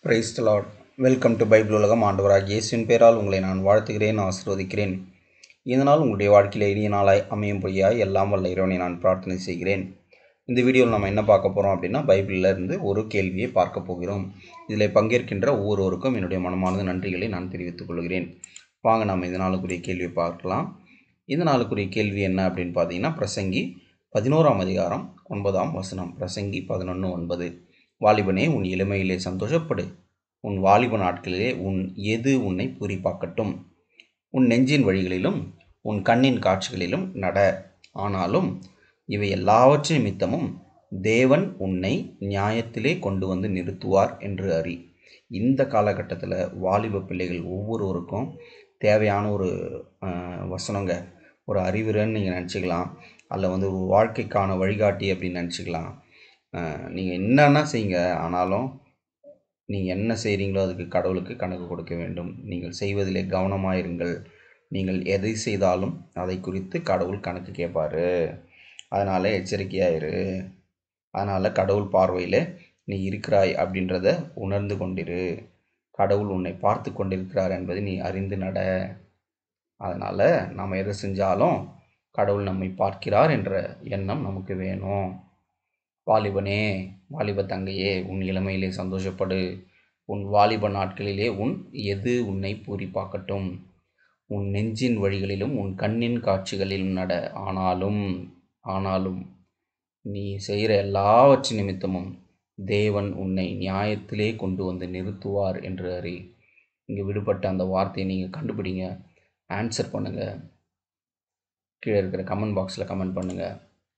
price lord welcome to Bible உலகம் ஆண்டவராக இயேசுவின் பேரால் உங்களை நான் வாழ்த்துகிறேன் ஆசீர்வதிக்கிறேன் இந்த நாள் உங்களுடைய வாழ்க்கையில் இனிய நாளாய் அமையும்படியாய் எல்லாம் வல்ல இறைவனை நான் பிரார்த்தனை செய்கிறேன் இந்த வீடியோவில் நம்ம என்ன பார்க்க போகிறோம் அப்படின்னா பைபிளில் இருந்து ஒரு கேள்வியை பார்க்க போகிறோம் இதில் பங்கேற்கின்ற ஒவ்வொருவருக்கும் என்னுடைய மனமார்ந்த நன்றிகளை நான் தெரிவித்துக் கொள்கிறேன் வாங்க நம்ம இந்த நாளுக்குரிய கேள்வியை பார்க்கலாம் இந்த நாளுக்குரிய கேள்வி என்ன அப்படின்னு பார்த்தீங்கன்னா பிரசங்கி பதினோராம் அதிகாரம் ஒன்பதாம் வசனம் பிரசங்கி பதினொன்று ஒன்பது வாலிபனே உன் இளமையிலே சந்தோஷப்படு உன் வாலிப நாட்களிலே உன் எது உன்னை பூரிப்பாக்கட்டும் உன் நெஞ்சின் வழிகளிலும் உன் கண்ணின் காட்சிகளிலும் நட ஆனாலும் இவை எல்லாவற்றின் நிமித்தமும் தேவன் உன்னை நியாயத்திலே கொண்டு வந்து நிறுத்துவார் என்று அறி இந்த காலகட்டத்தில் வாலிப பிள்ளைகள் ஒவ்வொருவருக்கும் தேவையான ஒரு ஆஹ், வசனங்க ஒரு அறிவுரைன்னு நீங்கள் நினச்சிக்கலாம் அல்ல வந்து ஒரு வாழ்க்கைக்கான வழிகாட்டி அப்படின்னு நினச்சிக்கலாம் நீங்கள் என்னென்ன செய்யுங்க ஆனாலும் நீங்கள் என்ன செய்கிறீங்களோ அதுக்கு கடவுளுக்கு கணக்கு கொடுக்க வேண்டும் நீங்கள் செய்வதிலே கவனமாக இருங்கள் நீங்கள் எதை செய்தாலும் அதை குறித்து கடவுள் கணக்கு கேட்பாரு அதனால் எச்சரிக்கையாக இரு அதனால் கடவுள் பார்வையில் நீ இருக்கிறாய் அப்படின்றத உணர்ந்து கொண்டிரு கடவுள் உன்னை பார்த்து கொண்டிருக்கிறார் என்பதை நீ அறிந்து நட அதனால் நாம் எதை செஞ்சாலும் கடவுள் நம்மை பார்க்கிறார் என்ற எண்ணம் நமக்கு வேணும் வாலிபனே வாலிப தங்கையே உன் இளமையிலே சந்தோஷப்படு உன் வாலிப நாட்களிலே உன் எது உன்னை பூரிப்பாக்கட்டும் உன் நெஞ்சின் வழிகளிலும் உன் கண்ணின் காட்சிகளிலும் நட ஆனாலும் ஆனாலும் நீ செய்கிற எல்லாவற்றின் நிமித்தமும் தேவன் உன்னை நியாயத்திலே கொண்டு வந்து நிறுத்துவார் என்று அறி இங்கே விடுபட்ட அந்த வார்த்தையை நீங்கள் கண்டுபிடிங்க ஆன்சர் பண்ணுங்கள் கீழே இருக்கிற கமெண்ட் பாக்ஸில் கமெண்ட் பண்ணுங்கள்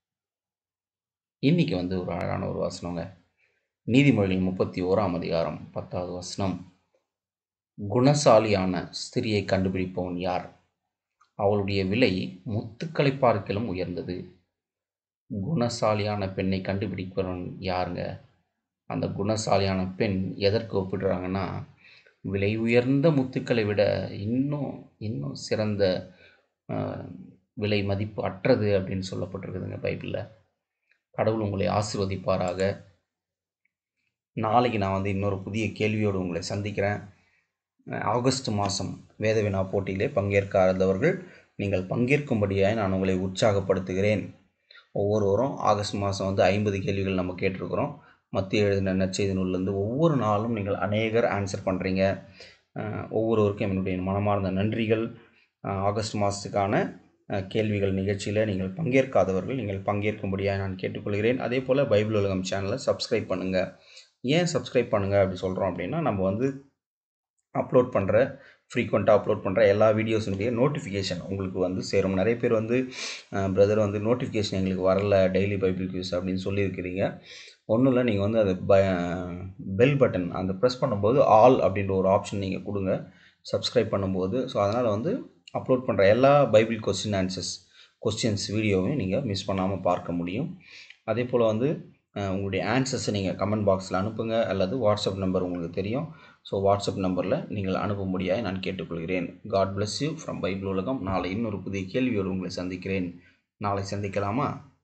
இன்னைக்கு வந்து ஒரு அழகான ஒரு வசனங்க நீதிமொழிகள் முப்பத்தி ஓராம் அதிகாரம் பத்தாவது வசனம் குணசாலியான ஸ்திரியை கண்டுபிடிப்பவன் யார் அவளுடைய விலை முத்துக்களை பார்க்கலும் உயர்ந்தது குணசாலியான பெண்ணை கண்டுபிடிப்பவன் யாருங்க அந்த குணசாலியான பெண் எதற்கு ஒப்பிடுறாங்கன்னா விலை உயர்ந்த முத்துக்களை விட இன்னும் இன்னும் சிறந்த ஆஹ், விலை மதிப்பு அற்றது அப்படின்னு சொல்லப்பட்டிருக்குதுங்க பைபிளில் கடவுள் உங்களை ஆசீர்வதிப்பாராக நாளைக்கு நான் வந்து இன்னொரு புதிய கேள்வியோடு உங்களை சந்திக்கிறேன் அஹ் ஆகஸ்ட் மாதம் வேத வினா போட்டியிலே பங்கேற்காதவர்கள் நீங்கள் பங்கேற்கும்படியாய் நான் உங்களை உற்சாகப்படுத்துகிறேன் ஒவ்வொருவரும் ஆகஸ்ட் மாதம் வந்து ஐம்பது கேள்விகள் நம்ம கேட்டிருக்கிறோம் மத்திய எழுதின நற்செய்தி நூல்லேருந்து ஒவ்வொரு நாளும் நீங்கள் அநேகர் ஆன்சர் பண்ணுறீங்க ஒவ்வொருவருக்கும் என்னுடைய மனமார்ந்த நன்றிகள் அஹ் ஆகஸ்ட் மாதத்துக்கான அஹ், கேள்விகள் நிகழ்ச்சியில் நீங்கள் பங்கேற்காதவர்கள் நீங்கள் பங்கேற்கும்படியாக நான் கேட்டுக்கொள்கிறேன் அதே போல் பைபிள் உலகம் சேனலை சப்ஸ்கிரைப் பண்ணுங்கள் ஏன் சப்ஸ்கிரைப் பண்ணுங்கள் அப்படி சொல்கிறோம் அப்படின்னா நம்ம வந்து அப்லோட் பண்ணுற ஃப்ரீக்வெண்ட்டாக அப்லோட் பண்ணுற எல்லா வீடியோஸினுடைய நோட்டிஃபிகேஷன் உங்களுக்கு வந்து சேரும் நிறைய பேர் வந்து பிரதர் வந்து நோட்டிஃபிகேஷன் எங்களுக்கு வரல டெய்லி பைபிள் கியூஸ் அப்படின்னு சொல்லியிருக்கிறீங்க ஒன்றும் இல்லை நீங்கள் வந்து அது ப பெல் பட்டன் அந்த ப்ரெஸ் பண்ணும்போது ஆல் அப்படின்ற ஒரு ஆப்ஷன் நீங்கள் கொடுங்க சப்ஸ்கிரைப் பண்ணும்போது ஸோ அதனால் வந்து அப்லோட் பண்ணுற எல்லா பைபிள் கொஸ்டின் ஆன்சர்ஸ் கொஸ்டின்ஸ் வீடியோவையும் நீங்கள் மிஸ் பண்ணாமல் பார்க்க முடியும் அதே போல் வந்து அஹ், உங்களுடைய ஆன்சர்ஸை நீங்கள் கமெண்ட் பாக்ஸில் அனுப்புங்க அல்லது வாட்ஸ்அப் நம்பர் உங்களுக்கு தெரியும் ஸோ வாட்ஸ்அப் நம்பரில் நீங்கள் அனுப்பும்படியாக நான் கேட்டுக்கொள்கிறேன் God bless you from Bible உலகம் நாளை இன்னொரு புதிய கேள்வியோடு உங்களை சந்திக்கிறேன் நாளை சந்திக்கலாமா